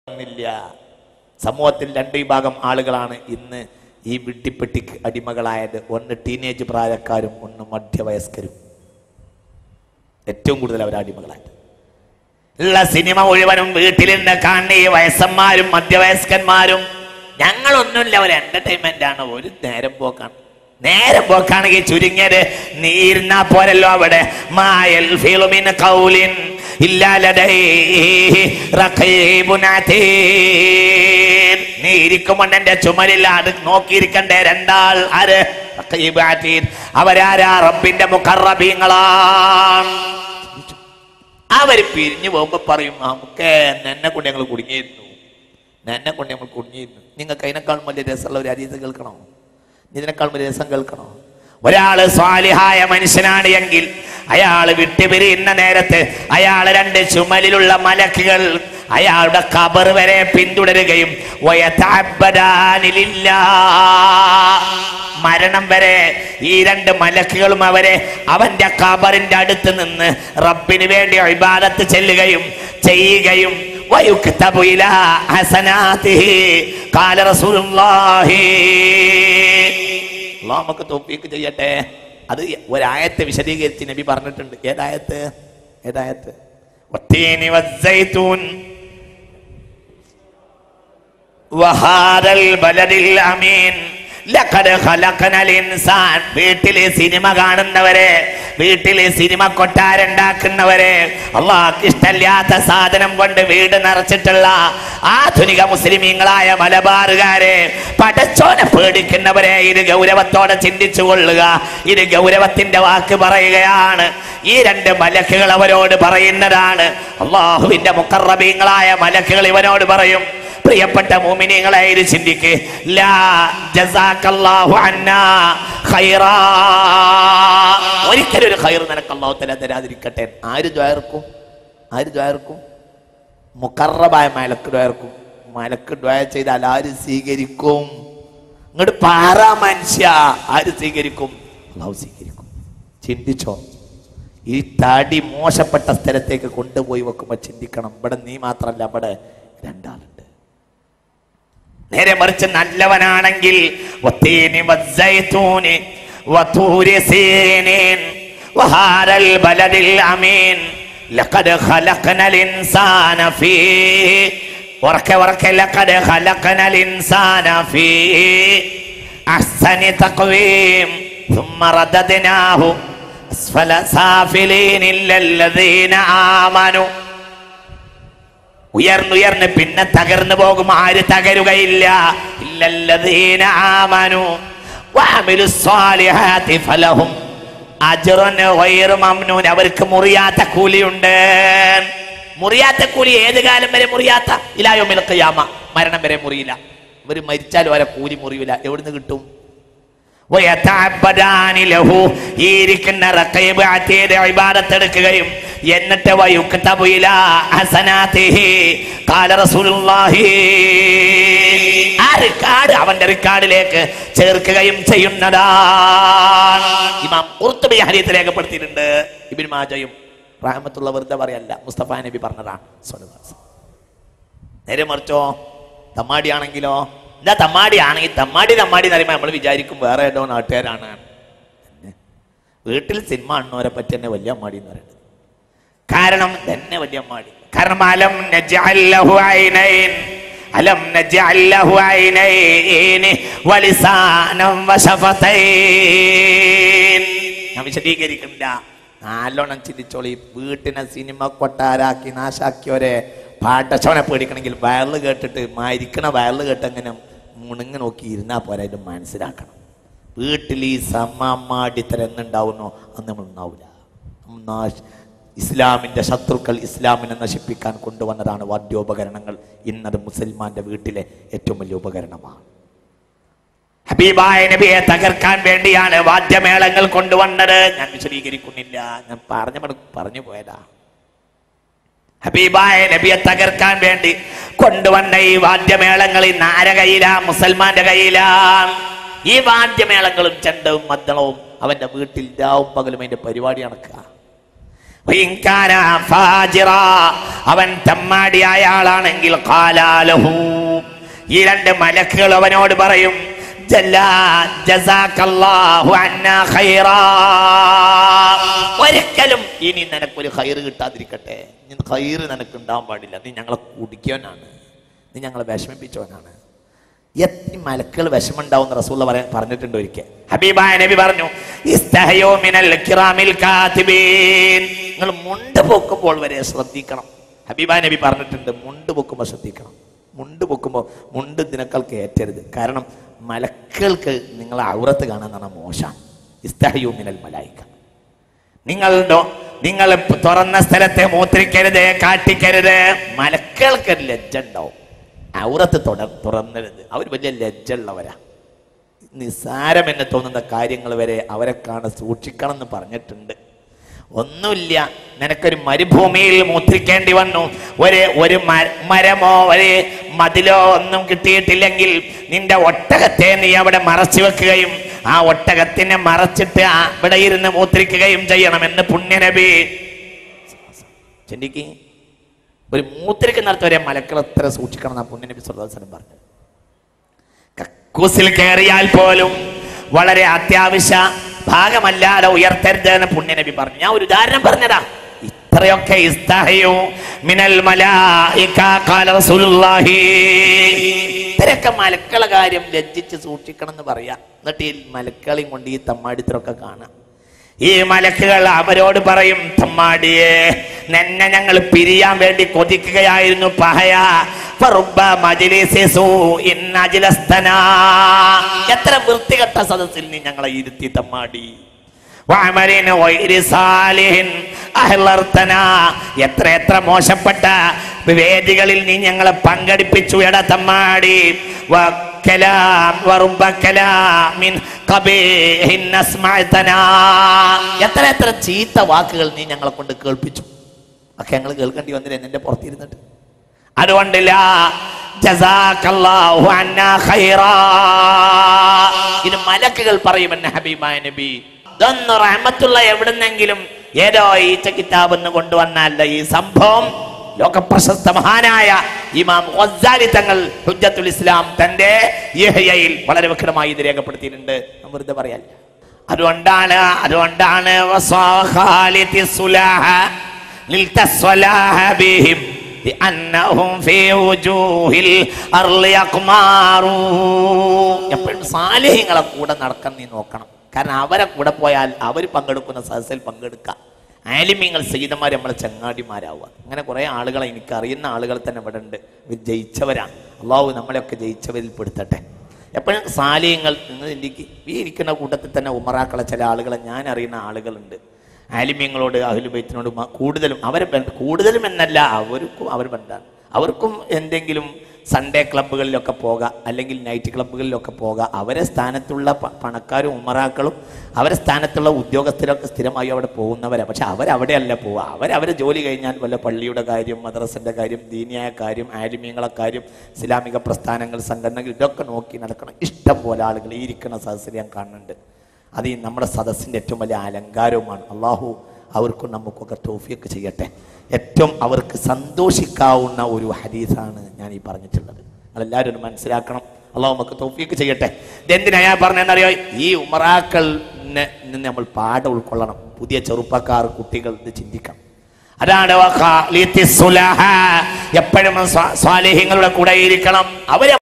ഇല്ല സമൂഹത്തിൽ രണ്ട് വിഭാഗം ആളുകളാണ് ഇന്ന് ഈ വിഡ്ഢിപ്പെട്ടിക്ക് അടിമകളായത് ഒന്ന് ടീനേജ് പ്രായക്കാരും ഒന്ന് മധ്യവയസ്കരും ഏറ്റവും കൂടുതൽ അവർ അടിമകളായത് ഉള്ള സിനിമ മുഴുവനും വീട്ടിലിരുന്ന് കാണുന്ന ഈ വയസ്സന്മാരും മധ്യവയസ്കന്മാരും ഞങ്ങളൊന്നുമില്ല ഒരു എന്റർടൈൻമെന്റ് ആണ് ഒരു നേരം പോക്കാണ് നേരം പോക്കാണെങ്കിൽ ചുരുങ്ങിയത് നീ ഇരുന്നാ പോരല്ലോ അവിടെ മായൽ ഫിലുമിൻ കൗലിൻ ഇല്ലാലടൈഹി റഖീബുൻ അതീദ്. നീ ഇരിക്കുമ്പോൾ എന്റെ ചുമലിൽ അത് നോക്കിയിരിക്കണ്ടേ രണ്ടാൾ ആര് റഖീബ് അതീദ്. അവരാരാ റബ്ബിന്റെ മുഖറബീങ്ങളാണ് അവർ പിരിഞ്ഞു പോകുമ്പോ പറയും നമുക്ക് എന്നെ കൊണ്ട് ഞങ്ങൾ കുടുങ്ങിയിരുന്നു എന്നെ കൊണ്ട് ഞങ്ങൾ കുടുങ്ങിയിരുന്നു നിങ്ങൾക്ക് അതിനേക്കാൾ വലിയ രസമുള്ള ഒരു അതീത് കേൾക്കണോ ഇതിനേക്കാൾ വലിയ രസം കേൾക്കണോ ഒരാള് സ്വാലിഹായ മനുഷ്യനാണ് എങ്കിൽ അയാൾ വിട്ടുപിരിയുന്ന നേരത്ത് അയാൾ രണ്ട് ചുമലിലുള്ള മലക്കുകൾ അയാളുടെ കബർ വരെ പിന്തുടരുകയും വയതഅബ്ബദാനിലില്ലാ. മരണം വരെ ഈ രണ്ട് മലക്കുകളും അവരെ അവന്റെ കബറിന്റെ അടുത്ത് നിന്ന് റബ്ബിന് വേണ്ടി ഇബാദത്ത് ചെല്ലുകയും ചെയ്യുകയും വയുക്തബു ഇലാ ഹസനാതിഹി. ഖാല റസൂലുള്ളാഹി. അള്ളാഹ് നമുക്ക് തോഫീക്ക് ചെയ്യട്ടെ അത് ഒരായത്തെ വിശദീകരിച്ച് നബി പറഞ്ഞിട്ടുണ്ട് ഏതായത്ത് ഏതായത്ത് വത്തീനി വസ്സൈത്തൂൻ വഹാദൽ ബലദിൽ അമീൻ ലഖദ് ഖലഖനൽ ഇൻസാൻ വീട്ടിലെ സിനിമ കാണുന്നവരെ വീട്ടിലെ സിനിമ കൊട്ടാരുണ്ടാക്കുന്നവരെ അള്ളാഹ്ക്ക് ഇഷ്ടമില്ലാത്ത സാധനം കൊണ്ട് വീട് നിറച്ചിട്ടുള്ള ആധുനിക മുസ്ലിമീങ്ങളായ മലബാറുകാരെ പടച്ചോനെ പേടിക്കുന്നവരെ ഇത് ഗൗരവത്തോടെ ചിന്തിച്ചു കൊള്ളുക ഇത് ഗൗരവത്തിന്റെ വാക്ക് പറയുകയാണ് ഈ രണ്ട് മലക്കുകൾ അവരോട് പറയുന്നതാണ് അള്ളാഹുവിന്റെ മുക്കറബീങ്ങളായ മലക്കുകൾ ഇവനോട് പറയും പ്രിയപ്പെട്ട മോമിനികളെ ഇത് ചിന്തിക്ക് ലാ ജസാക്കല്ലാഹു അന്നാ ഖൈറാ ഒരിക്കലും ഒരു ഖൈർ നിനക്ക് അല്ലാഹു തആല തരാതിരിക്കട്ടെ ആര് ദ്വാർക്കും ആര് ദ്വാർക്കും മുക്കറബായ മലക്ക് ദ്വാർക്കും മലക്ക് ദ്വായ ചെയ്താൽ ആര് സ്വീകരിക്കും ഇങ്ങോട്ട് പാറ മനുഷ്യ ആര് സ്വീകരിക്കും അള്ളാഹു സ്വീകരിക്കും ചിന്തിച്ചോ ഈ തടി മോശപ്പെട്ട സ്ഥലത്തേക്ക് കൊണ്ടുപോയി വെക്കുമ്പോൾ ചിന്തിക്കണം ഇവിടെ നീ മാത്രമല്ല ഇവിടെ രണ്ടാളുണ്ട് നേരെ മറിച്ച് നല്ലവനാണെങ്കിൽ വത്തീനി വസ്സൈത്തൂനി വതൂരി സീനീൻ വഹാരൽ ബലദിൽ അമീൻ ലഖദ് ഖലഖനൽ ഇൻസാന ഫീ ഉറക്കെ ഉറക്കെ ലഖദ് ഖലഖനൽ ഇൻസാന ഫീ അഹ്സനി തഖ്വീം ثم رددناه أسفل سافلين إلا الذين آمنوا ഉയർന്നുയർന്ന് പിന്നെ തകർന്നു പോകും ആര് തകരുകയില്ല ഇല്ലല്ലദീന ആമനു വഅമിലു സ്വാലിഹാതി ഫലഹും അജ്റുൻ ഗൈറു മംനൂൻ അവർക്ക് മുറിയാത്ത കൂലിയുണ്ട് മുറിയാത്ത കൂലി ഏത് കാലം വരെ മുറിയാത്ത ഇലായോമിൽ ഖിയാമ മരണം വരെ മുറിയില്ല ഇവർ മരിച്ചാലും അവരെ കൂലി മുറിയില്ല എവിടുന്ന് കിട്ടും വയതഅബ്ബദാനി ലഹു ഈ ഇരിക്കുന്ന റഖീബ് അതീദ് ഇബാദത്ത് എടുക്കുകയും എന്നിട്ട് വയുക്തബു ഇലാ ഹസനാതിഹി ഖാല റസൂലുള്ളാഹി ആ റിക്കാർഡ് അവന്റെ റിക്കാർഡിലേക്ക് ചേർക്കുകയും ചെയ്യുന്നതാണ് ഇമാം ഖുർത്തുബി ഹദീസ് രേഖപ്പെടുത്തിയിട്ടുണ്ട് ഇബ്നു മാജയും റഹ്മത്തുള്ള വെറുതെ പറയല്ല മുസ്തഫ നബി പറഞ്ഞതാണ് സ്വല്ലല്ലാഹു അലൈഹി വസല്ലം. നേരെ മറിച്ചോ തമ്മാടിയാണെങ്കിലോ എന്താ തമ്മാടിയാണെങ്കിൽ തമ്മാടി തമ്മാടി എന്ന് പറയുമ്പോൾ നമ്മൾ വിചാരിക്കും വേറെ ഏതോ നാട്ടുകാരാണ് തന്നെ. വീട്ടിൽ സിനിമ കാണുന്നവരെ പറ്റി തന്നെ വലിയ അമ്മാടി എന്ന് പറയുന്നത് കാരണം തന്നെ വലിയ അമ്മാടി കാരണം അലം നജ്അൽ ലഹു ഐനൈൻ അലം നജ്അൽ ലഹു ഐനൈൻ വലിസാനം വശഫതൈൻ ഞാൻ വിശദീകരിക്കുന്നില്ല നല്ലോണം ചിന്തിച്ചോളി വീട്ടിനെ സിനിമ കൊട്ടാരാക്കി നാശാക്കിയവരെ പാട്ടച്ചോനെ പേടിക്കണമെങ്കിൽ വയറിൽ കേട്ടിട്ട് മരിക്കണ വയറിൽ കേട്ട് എങ്ങനെ മുണങ്ങി നോക്കി ഇരുന്നാൽ പോരാ ഇത് മനസ്സിലാക്കണം വീട്ടിൽ ഈ സമ്മാടിത്തരം എന്നുണ്ടാവുന്നോ അന്ന് നമ്മൾ ഉണ്ടാവില്ല നമ്മൾ നാശ- ഇസ്ലാമിന്റെ ശത്രുക്കൾ ഇസ്ലാമിനെ നശിപ്പിക്കാൻ കൊണ്ടുവന്നതാണ് വാദ്യോപകരണങ്ങൾ ഇന്നത് മുസൽമാന്റെ വീട്ടിലെ ഏറ്റവും വലിയ ഉപകരണമാണ് ഹബീബായ നബിയെ തകർക്കാൻ വേണ്ടിയാണ് വാദ്യമേളങ്ങൾ കൊണ്ടുവന്നത് ഞാൻ വിശദീകരിക്കുന്നില്ല ഞാൻ പറഞ്ഞ പറഞ്ഞു പോയതാ ഹബീബായ നബിയെ തകർക്കാൻ വേണ്ടി കൊണ്ടുവന്ന ഈ വാദ്യമേളങ്ങൾ ഇന്ന് ആരെ കയ്യിലാ മുസൽമാന്റെ കയ്യിലാ ഈ വാദ്യമേളങ്ങളും ചെണ്ടവും മദ്ദളവും അവന്റെ വീട്ടിൽ രാവും പകലും അതിന്റെ പരിപാടി നടക്കുക വഇൻകാന ഫാജിറ. അവൻ തമ്മാടിയായ ആളാണെങ്കിൽ ഖാലാലഹു ഈ രണ്ട് മലക്കുകൾ അവനോട് പറയും ജല്ലാ ജസാക്കല്ലാഹു അന്നാ ഖൈറാ. ഒരിക്കലും ഇനി നിനക്കൊരു ഹൈറ് കിട്ടാതിരിക്കട്ടെ ഇനി ഹൈറ് നിനക്ക് ഉണ്ടാവാൻ പാടില്ല നീ ഞങ്ങളെ കുടിക്കവനാണ് നീ ഞങ്ങളെ വിഷമിപ്പിച്ചവനാണ് എത്ര മലക്കുകൾ വിഷമുണ്ടാവും റസൂള്ള പറയാൻ പറഞ്ഞിട്ടുണ്ട് ഒരിക്കൽ ഹബീബായ നബി പറഞ്ഞു ഇസ്തഹയോ മിനൽ കിറാമിൽ കാത്തിബീൻ നിങ്ങൾ മുണ്ട് പൊക്കുമ്പോൾ വരെ ശ്രദ്ധിക്കണം ഹബീബായ നബി പറഞ്ഞിട്ടുണ്ട് മുണ്ട് പൊക്കുമ്പോൾ ശ്രദ്ധിക്കണം മുണ്ട് പൊക്കുമ്പോൾ മുണ്ട് ഇതിനേക്കാൾ കയറ്റരുത് കാരണം മലക്കൾക്ക് നിങ്ങളെ ഔറത്ത് കാണാൻ പറഞ്ഞാൽ മോശമാണ് ഇസ്തഹയോ മിനൽ മലായിക്ക നിങ്ങളുടെ നിങ്ങൾ തുറന്ന സ്ഥലത്തെ മൂത്രിക്കരുത് കാട്ടിക്കരുത് മലക്കൾക്ക് ഒരു ലജ്ജ ഉണ്ടാവും ഔറത്ത് തുടർ തുറന്നരുത് അവർ വലിയ ലജ്ജ ഉള്ളവരാ നിസ്സാരം എന്ന് തോന്നുന്ന കാര്യങ്ങൾ വരെ അവരെ കാണാൻ സൂക്ഷിക്കണം എന്ന് പറഞ്ഞിട്ടുണ്ട് ഒന്നുമില്ല നിനക്കൊരു മരുഭൂമിയിൽ മൂത്രിക്കേണ്ടി വന്നു ഒരു ഒരു മ- മരമോ ഒരു മതിലോ ഒന്നും കിട്ടിയിട്ടില്ലെങ്കിൽ നിന്റെ ഒട്ടകത്തെ നീ അവിടെ മറച്ചു വെക്കുകയും ആ ഒട്ടകത്തിനെ മറച്ചിട്ട് ആ അവിടെ ഇരുന്ന് മൂത്രിക്കുകയും ചെയ്യണമെന്ന് പുണ്യനബി ചിന്തിക്ക് ഒരു മൂത്രിക്കുന്നിടത്ത് മലക്കൾ എത്ര സൂക്ഷിക്കണം എന്നാ പുണ്യനബി സുല്ലാസ്ലം പറഞ്ഞത് കക്കൂസിൽ കയറിയാൽ പോലും വളരെ അത്യാവശ്യ ഭാഗമല്ലാതെ ഉയർത്തരുത് എന്ന് പുണ്യനബി പറഞ്ഞു ഞാൻ ഒരു ഉദാഹരണം പറഞ്ഞതാ ഇത്രയൊക്കെ ഇസ്തഹയോ മിനൽ മലായിക ഖാല റസൂലുള്ളാഹി ഇത്രയൊക്കെ മലക്കളെ കാര്യം ലജ്ജിച്ച് സൂക്ഷിക്കണം എന്ന് പറയാ എന്നിട്ട് ഈ മലക്കളെയും കൊണ്ട് ഈ തമ്മാടിത്തരൊക്കെ കാണാം ഈ മലക്കുകൾ അവരോട് പറയും തമ്മാടിയെ നിന്നെ ഞങ്ങൾ പിരിയാൻ വേണ്ടി കൊതിക്കുകയായിരുന്നു പഹയ ഫറുബ്ബ മജ്ലിസി സൂഇൻ അജ്ലസ്തനാ. എത്ര വൃത്തികെട്ട സദസ്സിൽ നീ ഞങ്ങളെ ഇരുത്തി തമ്മാടി വഅമലിൻ ഗൈരി സാലിഹിൻ അഹ്ലർതനാ. എത്ര എത്ര മോശപ്പെട്ട വേദികളിൽ നീ ഞങ്ങളെ പങ്കെടുപ്പിച്ചു എട തമ്മാടി വക്കലാം വറുബ്ബ കലാമിൻ ഖബീഹിൻ അസ്മഅതനാ. എത്ര എത്ര ചീത്ത വാക്കുകൾ നീ ഞങ്ങളെ കൊണ്ട് കേൾപ്പിച്ചു ഒക്കെ ഞങ്ങൾ കേൾക്കേണ്ടി വന്നില്ല നിന്റെ പുറത്തിരുന്നിട്ട് അതുകൊണ്ടില്ല ജസാക്കല്ലാഹു അന്നാ ഖൈറാ. ഇത് മലക്കുകൾ പറയുമെന്ന് ഹബീബായ നബി ഇതൊന്ന് റഹ്മത്തുള്ള എവിടുന്നെങ്കിലും ഏതോ ഈച്ച കിതാബ് എന്ന് കൊണ്ടുവന്നല്ല ഈ സംഭവം ലോകപ്രശസ്ത മഹാനായ ഇമാം ഗസാലി തങ്ങൾ ഹുജ്ജത്തുൽ ഇസ്ലാം തന്റെ യഹ്യയിൽ വളരെ വ്യക്തമായി ഇത് രേഖപ്പെടുത്തിയിട്ടുണ്ട് ഞാൻ വെറുതെ പറയാൻ അതുകൊണ്ടാണ് അതുകൊണ്ടാണ് വസ്വാഖാലിത്തി സുലാഹ للتصلاح بهم لأنهم في وجوه الأرض أقمار എപ്പോഴും സാലിഹ്യങ്ങളെ കൂടെ നടക്കാൻ നീ നോക്കണം കാരണം അവരെ കൂടെ പോയാൽ അവർ പങ്കെടുക്കുന്ന സദസ്സിൽ പങ്കെടുക്കാം ആലിമ്യങ്ങൾ സീതന്മാർ നമ്മളെ ചങ്ങാടിമാരാവുക അങ്ങനെ കുറേ ആളുകളെ എനിക്ക് അറിയുന്ന ആളുകൾ തന്നെ ഇവിടെ ഉണ്ട് ഇവർ ജയിച്ചവരാണ് അള്ളാഹു നമ്മളെയൊക്കെ ജയിച്ചവരിൽ പെടുത്തട്ടെ എപ്പോഴും സാലിഹ്യങ്ങൾ നിങ്ങൾ ഇന്ത്യക്ക് ഈ ഇരിക്കുന്ന കൂട്ടത്തിൽ തന്നെ ഉമറാക്കളെ ചില ആളുകളെ ഞാൻ അറിയുന്ന ആളുകളുണ്ട് ആലിമ്യങ്ങളോട് അഹ്ലുബൈത്തിനോട് മ- കൂടുതലും അവരെ ബന്ധ- കൂടുതലും എന്നല്ല അവർക്കും അവർ ബന്ധമാണ് അവർക്കും എന്തെങ്കിലും സൺഡേ ക്ലബ്ബുകളിലൊക്കെ പോകാം അല്ലെങ്കിൽ നൈറ്റ് ക്ലബ്ബുകളിലൊക്കെ പോകാം അവരെ സ്ഥാനത്തുള്ള പ- പണക്കാരും ഉമറാക്കളും അവരെ സ്ഥാനത്തുള്ള ഉദ്യോഗസ്ഥരൊക്കെ സ്ഥിരമായി അവിടെ പോകുന്നവരാണ് പക്ഷെ അവരവിടെയല്ല പോവുക അവരവരെ ജോലി കഴിഞ്ഞാൽ വല്ല പള്ളിയുടെ കാര്യം മദ്രസൻ്റെ കാര്യം ദീനിയായ കാര്യം ആലിമ്യങ്ങളെ കാര്യം ഇസ്ലാമിക പ്രസ്ഥാനങ്ങൾ സംഘടനകൾ ഇതൊക്കെ നോക്കി നടക്കണം ഇഷ്ടം പോലെ ആളുകൾ ഈ ഇരിക്കുന്ന സദസ്സിൽ ഞാൻ കാണുന്നുണ്ട് അത് ഈ നമ്മുടെ സദസ്സിൻ്റെ ഏറ്റവും വലിയ അലങ്കാരവുമാണ് അള്ളാഹു അവർക്കും നമുക്കൊക്കെ തോഫിയൊക്കെ ചെയ്യട്ടെ ഏറ്റവും അവർക്ക് സന്തോഷിക്കാവുന്ന ഒരു ഹദീസാണ് ഞാൻ ഈ പറഞ്ഞിട്ടുള്ളത് നിങ്ങളെല്ലാവരും ഒന്ന് മനസ്സിലാക്കണം അള്ളാഹു നമുക്ക് തോഫിയൊക്കെ ചെയ്യട്ടെ ഇതെന്തിനാ ഞാൻ പറഞ്ഞതെന്നറിയോ ഈ ഉമറാക്കളിനെ നിന്ന് നമ്മൾ പാഠം ഉൾക്കൊള്ളണം പുതിയ ചെറുപ്പക്കാർ കുട്ടികൾ ഇത് ചിന്തിക്കണം അതാണ് വഖാലിത്തി സുലഹ. എപ്പോഴും സ്വാ- സ്വാലിഹ്യങ്ങളുടെ കൂടെ ഇരിക്കണം അവരെ